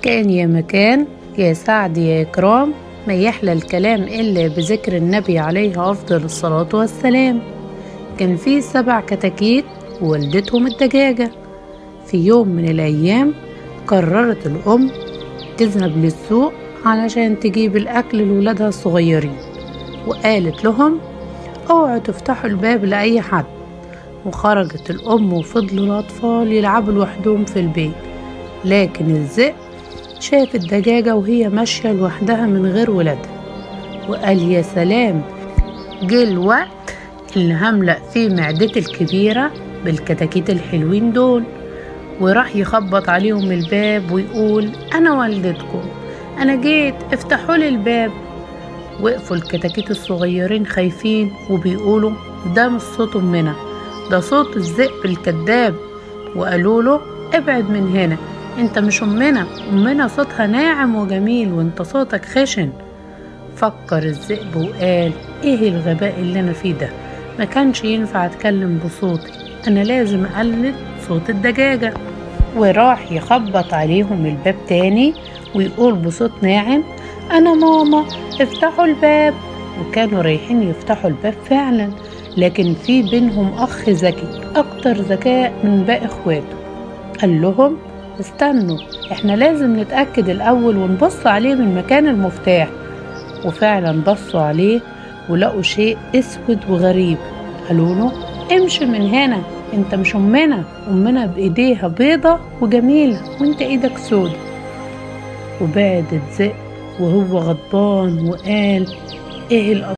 كان يا مكان يا سعد يا إكرام ما يحلى الكلام إلا بذكر النبي عليه أفضل الصلاة والسلام كان في سبع كتاكيت ووالدتهم الدجاجة في يوم من الأيام قررت الأم تذهب للسوق علشان تجيب الأكل لولادها الصغيرين وقالت لهم اوعوا تفتحوا الباب لأي حد وخرجت الأم وفضلوا الأطفال يلعبوا لوحدهم في البيت لكن الذئب شاف الدجاجة وهي ماشية لوحدها من غير ولادها وقال يا سلام جه الوقت اللي هملأ فيه معدتي الكبيرة بالكتاكيت الحلوين دول وراح يخبط عليهم الباب ويقول أنا والدتكم أنا جيت افتحوا لي الباب وقفوا الكتاكيت الصغيرين خايفين وبيقولوا ده مش صوت أمنا ده صوت الذئب الكذاب وقالوا له ابعد من هنا انت مش أمنا أمنا صوتها ناعم وجميل وانت صوتك خشن فكر الذئب وقال ايه الغباء اللي انا فيه ده ما كانش ينفع اتكلم بصوتي انا لازم اقلد صوت الدجاجة وراح يخبط عليهم الباب تاني ويقول بصوت ناعم انا ماما افتحوا الباب وكانوا رايحين يفتحوا الباب فعلا لكن في بينهم اخ ذكي اكتر ذكاء من باقي اخواته قال لهم استنوا احنا لازم نتأكد الاول ونبص عليه من مكان المفتاح وفعلا بصوا عليه ولقوا شيء اسود وغريب قالوا له امشي من هنا انت مش امنا امنا بايديها بيضة وجميلة وانت ايدك سودة وبعد الذئب وهو غضبان وقال ايه